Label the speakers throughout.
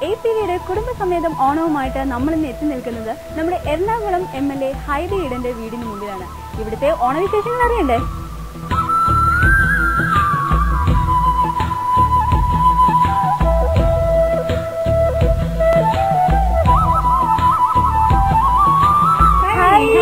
Speaker 1: A P വിയുടെ കുടുംബസമേതം ഓണവുമായിട്ട് നമ്മൾ ഇന്ന് എത്തി നിൽക്കുന്നത് നമ്മുടെ Ernakulam M L A Hibi ഈഡന്റെ വീടിന് മുമ്പിലാണ് ഇവിടുത്തെ ഓണവിശേഷങ്ങൾ അറിയണ്ടേ ഹായ്.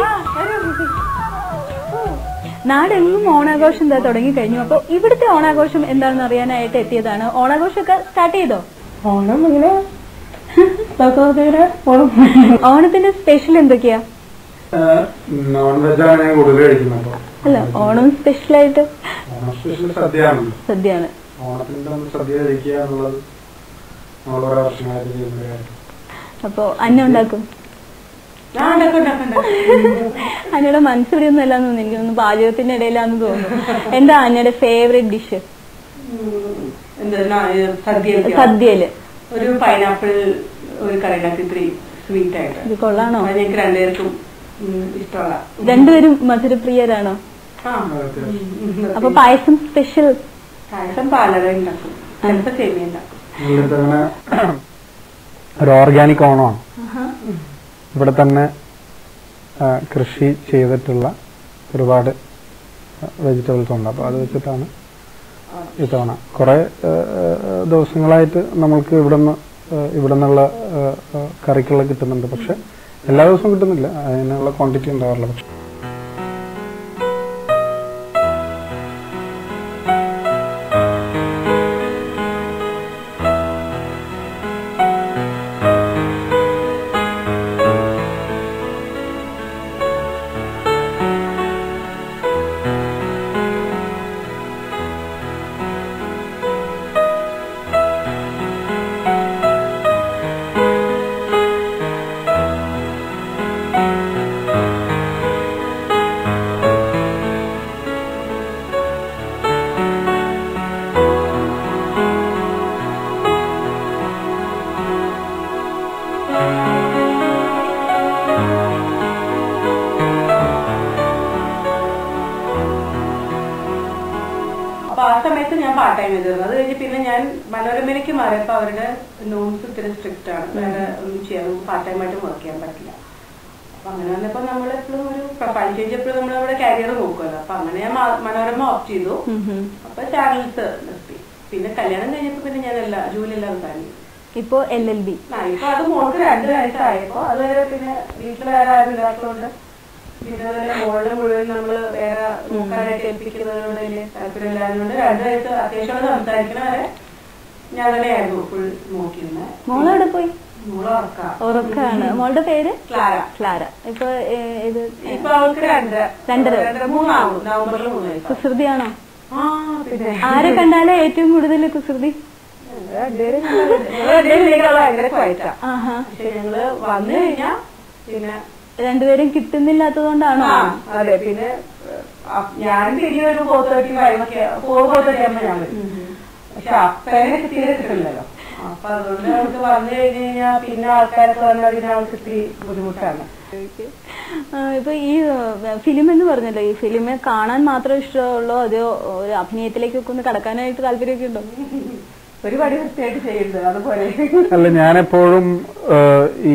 Speaker 1: നാടെങ്ങും ഓണാഘോഷം എന്താ തുടങ്ങി കഴിഞ്ഞു അപ്പൊ ഇവിടുത്തെ ഓണാഘോഷം എന്താണെന്ന് അറിയാനായിട്ട് എത്തിയതാണ് ഓണാഘോഷമൊക്കെ സ്റ്റാർട്ട് ചെയ്തോ
Speaker 2: ഓണം ഇങ്ങനെ സഹോദര ഓണം
Speaker 1: ഓണത്തിന്റെ സ്പെഷ്യൽ എന്തൊക്കെയാ
Speaker 3: നോൺ വെജ് ആണ് ഞാൻ കൂടുതൽ കഴിക്കുന്നത് അപ്പൊ
Speaker 1: അല്ല ഓണം സ്പെഷ്യൽ ആയിട്ട്
Speaker 3: ഓണം സ്പെഷ്യൽ സദ്യയാണല്ലോ
Speaker 1: സദ്യയാണ്
Speaker 3: ഓണത്തിന്റെ ഒന്ന് സദ്യ കഴിക്കുക എന്നുള്ളത് നമ്മൾ കുറെ വർഷങ്ങളായിട്ട് ചെയ്യുന്ന ഒരു കാര്യം
Speaker 1: അപ്പൊ അന്ന ഉണ്ടാക്കും
Speaker 2: ഞാൻ ഉണ്ടാക്കും, ഉണ്ടാക്കും, ഉണ്ടാക്കും.
Speaker 1: അന്നയുടെ മനസ്സിലൊന്നും അല്ലാന്ന് തോന്നുന്നു എനിക്ക് തോന്നുന്നു പാചകത്തിന്റെ ഇടയിലാന്ന് തോന്നുന്നു എന്താ അന്നയുടെ ഫേവറേറ്റ് ഡിഷ്
Speaker 2: ഉം, എന്തെന്നാ ഇത് സദ്യയൊക്കെയോ?
Speaker 1: സദ്യയില്
Speaker 2: ഒരു പൈനാപ്പിൾ ഒരു കറി ഉണ്ടാക്കി ഇത്തിരി സ്വീറ്റ് ആയിട്ട്
Speaker 1: ഇത് കൊള്ളാണോ
Speaker 2: അത് ഞങ്ങൾക്ക് രണ്ടുപേർക്കും ഉം, ഇഷ്ടമുള്ള
Speaker 1: രണ്ടുപേരും മധുരപ്രിയരാണോ
Speaker 3: ആ, അത്യാവശ്യം.
Speaker 2: ഉം,
Speaker 1: അപ്പൊ പായസം സ്പെഷ്യൽ
Speaker 2: പായസം പാലട ഉണ്ടാക്കും ചിലപ്പോ സേമിയ ഉണ്ടാക്കും
Speaker 3: ഇവിടുത്തെ അങ്ങനെ ഒരു ഓർഗാനിക് ഓണമാണ് ഇവിടെ തന്നെ ആ, കൃഷി ചെയ്തിട്ടുള്ള ഒരുപാട് വെജിറ്റബിൾസ് ഉണ്ട് അപ്പോൾ അത് വെച്ചിട്ടാണ് ഇത്തവണ കുറെ ആ, ആ, ദിവസങ്ങളായിട്ട് നമ്മൾക്ക് ഇവിടെ നിന്ന് ഇവിടെ നിന്നുള്ള കറിക്കുള്ള കിട്ടുന്നുണ്ട് പക്ഷെ എല്ലാ ദിവസവും കിട്ടുന്നില്ല അതിനുള്ള ക്വാണ്ടിറ്റി ഉണ്ടാവാറില്ല പക്ഷെ
Speaker 2: അപ്പൊ ആ സമയത്ത് ഞാൻ പാർട്ട് ടൈം ചെയ്തിരുന്നു അത് കഴിഞ്ഞ് പിന്നെ ഞാൻ മനോരമയിലേക്ക് മാറിയപ്പോ അവരുടെ നോംസ് ഇത്തിരി സ്ട്രിക്റ്റ് ആണ് വേറെ ഒന്നും ചെയ്യാൻ പാർട്ട് ടൈം ആയിട്ട് വർക്ക് ചെയ്യാൻ പറ്റില്ല അപ്പൊ അങ്ങനെ വന്നപ്പോ നമ്മൾ എപ്പോഴും ഒരു പ്രൊഫൈൽ ചേഞ്ച് എപ്പോഴും നമ്മൾ നമ്മുടെ കരിയർ നോക്കുമല്ലോ അപ്പൊ അങ്ങനെ ഞാൻ മ- മനോരമ ഓപ്റ്റ് ചെയ്തു അപ്പൊ ചാനൽസ് നിർത്തി പിന്നെ കല്യാണം കഴിഞ്ഞപ്പോ പിന്നെ ഞാൻ എല്ലാ ജോലി എല്ലാം കഴിഞ്ഞു
Speaker 1: ഇപ്പോ എൽ എൽ ബി
Speaker 2: ആ, ഇപ്പൊ അത് മോൾക്ക് രണ്ട് വയസ്സായപ്പോ അതുവരെ പിന്നെ വീട്ടിൽ വേറെ ആരും ഇല്ലാത്തതുകൊണ്ട് പിന്നെ അതുപോലെ മോളുടെ മുഴുവൻ നമ്മള് വേറെ നോക്കാനായിട്ട് ഏൽപ്പിക്കുന്നതിനോട് വലിയ താല്പര്യമില്ലാത്തതുകൊണ്ട് രണ്ട് വയസ്സ് അത്യാവശ്യം സംസാരിക്കണ വരെ ഞാൻ തന്നെയായിരുന്നു ഫുൾ നോക്കിയിരുന്നത്
Speaker 1: മോളെവിടെ പോയി
Speaker 2: മോള് ഉറക്കാം
Speaker 1: ഉറക്കാണ് മോളുടെ പേര്
Speaker 2: ക്ലാര
Speaker 1: ക്ലാര ഇപ്പൊ ഏ, ഇത്
Speaker 2: ഇപ്പൊ അവൾക്ക് രണ്ടര
Speaker 1: രണ്ടര.
Speaker 2: രണ്ടര മൂന്നാവും നവംബറിൽ മൂന്ന് വയസ്സ്
Speaker 1: കുസൃതിയാണോ
Speaker 2: ആ പിന്നെ
Speaker 1: ആരെ കണ്ടാലേ ഏറ്റവും കൂടുതൽ കുസൃതി
Speaker 2: രണ്ടുപേരും രണ്ടുപേരും ഭയങ്കര ക്വയറ്റാ
Speaker 1: ആഹാ
Speaker 2: പക്ഷെ ഞങ്ങള് വന്നു കഴിഞ്ഞാ പിന്നെ
Speaker 1: രണ്ടുപേരും കിട്ടുന്നില്ലാത്തതുകൊണ്ടാണോ
Speaker 2: ആ, അതെ പിന്നെ അഹ് ഞാൻ തിരികെ ഒരു ഫോർ തേർട്ടി ഫൈവ് ഒക്കെ ഫോർ ഫോർ തേർട്ടി ആകുമ്പോൾ ഞാൻ വരും പക്ഷെ അപ്പേനെ തീരെ കിട്ടില്ലല്ലോ അപ്പൊ അതുകൊണ്ട് നമുക്ക് വന്നു കഴിഞ്ഞ് കഴിഞ്ഞാൽ പിന്നെ ആൾക്കാരൊക്കെ വന്നാൽ പിന്നെ അവൾക്ക് ഇത്തിരി ബുദ്ധിമുട്ടാണ്
Speaker 1: ആ, ഇപ്പൊ ഈ ഫിലിം എന്ന് പറഞ്ഞല്ലോ ഈ ഫിലിം കാണാൻ മാത്രം ഇഷ്ടമുള്ളോ അതോ ഒരു അഭിനയത്തിലേക്കൊക്കെ ഒന്ന് കടക്കാനായിട്ട് താല്പര്യമൊക്കെ ഉണ്ടോ
Speaker 2: ഒരു പടി വൃത്തിയായിട്ട് ചെയ്യുന്നത് അതുപോലെ
Speaker 3: അല്ല ഞാനെപ്പോഴും ആ, ഈ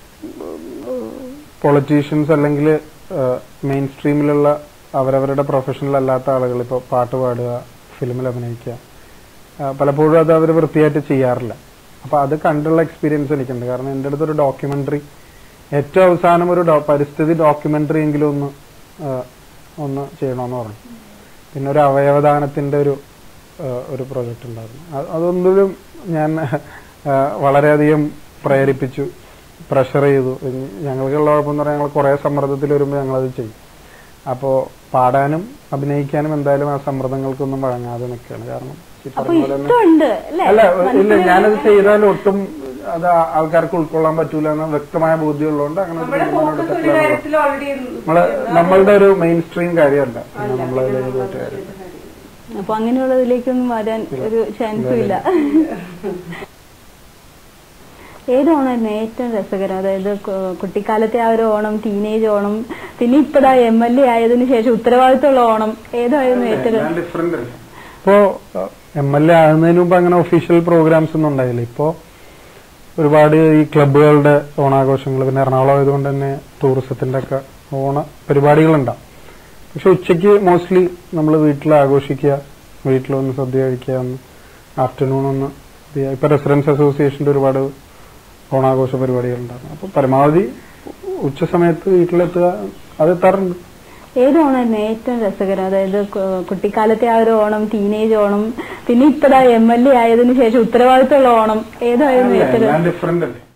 Speaker 3: പൊളിറ്റീഷ്യൻസ് അല്ലെങ്കിൽ മെയിൻ സ്ട്രീമിലുള്ള അവരവരുടെ പ്രൊഫഷണൽ അല്ലാത്ത ആളുകൾ ഇപ്പോൾ പാട്ട് പാടുക ഫിലിമിൽ അഭിനയിക്കുക ആ, പലപ്പോഴും അത് അവർ വൃത്തിയായിട്ട് ചെയ്യാറില്ല അപ്പോൾ അത് കണ്ടുള്ള എക്സ്പീരിയൻസ് എനിക്കുണ്ട് കാരണം എൻ്റെ അടുത്തൊരു ഡോക്യുമെന്ററി ഏറ്റവും അവസാനം ഒരു ഡോ- പരിസ്ഥിതി ഡോക്യുമെന്ററി എങ്കിലും ഒന്ന് ആ, ഒന്ന് ചെയ്യണമെന്ന് പറഞ്ഞു പിന്നെ ഒരു അവയവദാനത്തിന്റെ ഒരു ആ, ഒരു പ്രോജക്റ്റ് ഉണ്ടായിരുന്നു അത് അതൊന്നിലും ഞാൻ ആ, വളരെയധികം പ്രേരിപ്പിച്ചു പ്രഷർ ചെയ്തു ഇനി ഞങ്ങൾക്കുള്ള കുഴപ്പമെന്ന് പറഞ്ഞാൽ ഞങ്ങൾ കുറേ സമ്മർദ്ദത്തിൽ വരുമ്പോൾ ഞങ്ങളത് ചെയ്യും അപ്പോൾ പാടാനും അഭിനയിക്കാനും എന്തായാലും ആ സമ്മർദ്ദങ്ങൾക്കൊന്നും വഴങ്ങാതെ നിൽക്കുകയാണ് കാരണം ഈ
Speaker 1: അപ്പൊ
Speaker 3: പറഞ്ഞ പോലെ തന്നെ
Speaker 1: ഇഷ്ടമുണ്ട് അല്ലേ
Speaker 3: അല്ല ഇല്ല ഞാനത് ചെയ്താൽ ഒട്ടും അത് ആ- ആൾക്കാർക്ക് ഉൾക്കൊള്ളാൻ പറ്റൂല എന്ന് വ്യക്തമായ ബോധ്യമുള്ളതുകൊണ്ട് അങ്ങനെ ഒരു
Speaker 2: നമ്മുടെ
Speaker 3: തീരുമാനം
Speaker 2: ഫോക്കസ് ഒരു
Speaker 3: എടുത്തിട്ടുള്ള
Speaker 2: കാര്യത്തിൽ ഓൾറെഡി
Speaker 3: നമ്മള് നമ്മളുടെ ഒരു മെയിൻ സ്ട്രീം കാര്യമല്ല പിന്നെ നമ്മളതിലേക്ക് പോയിട്ട് കാര്യമില്ല
Speaker 1: അപ്പൊ അങ്ങനെയുള്ളതിലേക്കൊന്നും വരാൻ ഒരു ചാൻസും ഇല്ല ഏത് ഓണമായിരുന്നു ഏറ്റവും രസകരം അതായത് കു- കുട്ടിക്കാലത്തെ ആ ഒരു ഓണം ടീനേജ് ഓണം പിന്നെ ഇപ്പതാ എം എൽ എ ആയതിനു ശേഷം ഉത്തരവാദിത്തമുള്ള ഓണം ഏതായിരുന്നു ഏറ്റവും
Speaker 3: ഡിഫറെന്റ് അല്ല ഇപ്പോ എം എൽ എ ആകുന്നതിന് മുമ്പ് അങ്ങനെ ഒഫീഷ്യൽ പ്രോഗ്രാംസ് ഒന്നും ഉണ്ടായില്ല ഇപ്പോ ഒരുപാട് ഈ ക്ലബ്ബുകളുടെ ഓണാഘോഷങ്ങൾ പിന്നെ എറണാകുളം ആയതുകൊണ്ട് തന്നെ ടൂറിസത്തിന്റെ ഒക്കെ ഓണ പരിപാടികളുണ്ടാവും പക്ഷെ ഉച്ചയ്ക്ക് മോസ്റ്റ്ലി നമ്മൾ വീട്ടിൽ ആഘോഷിക്കുക വീട്ടിൽ ഒന്ന് സദ്യ കഴിക്കുക ഒന്ന് ആഫ്റ്റർനൂൺ ഒന്ന് ഇത് ചെയ്യുക. ഇപ്പൊ റെസിഡൻസ് അസോസിയേഷന്റെ ഒരുപാട് ഓണാഘോഷ പരിപാടികളുണ്ടായിരുന്നു അപ്പൊ പരമാവധി ഉച്ച സമയത്ത് വീട്ടിലെത്തുക അത് എത്താറുണ്ട്
Speaker 1: ഏത് ഓണമായിരുന്നു ഏറ്റവും രസകരം അതായത് കു- കുട്ടിക്കാലത്തെ ആ ഒരു ഓണം ടീനേജ് ഓണം പിന്നെ ഇപ്പതാ എം എൽ എ ആയതിനു ശേഷം ഉത്തരവാദിത്തമുള്ള ഓണം ഏതായിരുന്നു ഏറ്റവും
Speaker 3: ഡിഫറെന്റ് അല്ലേ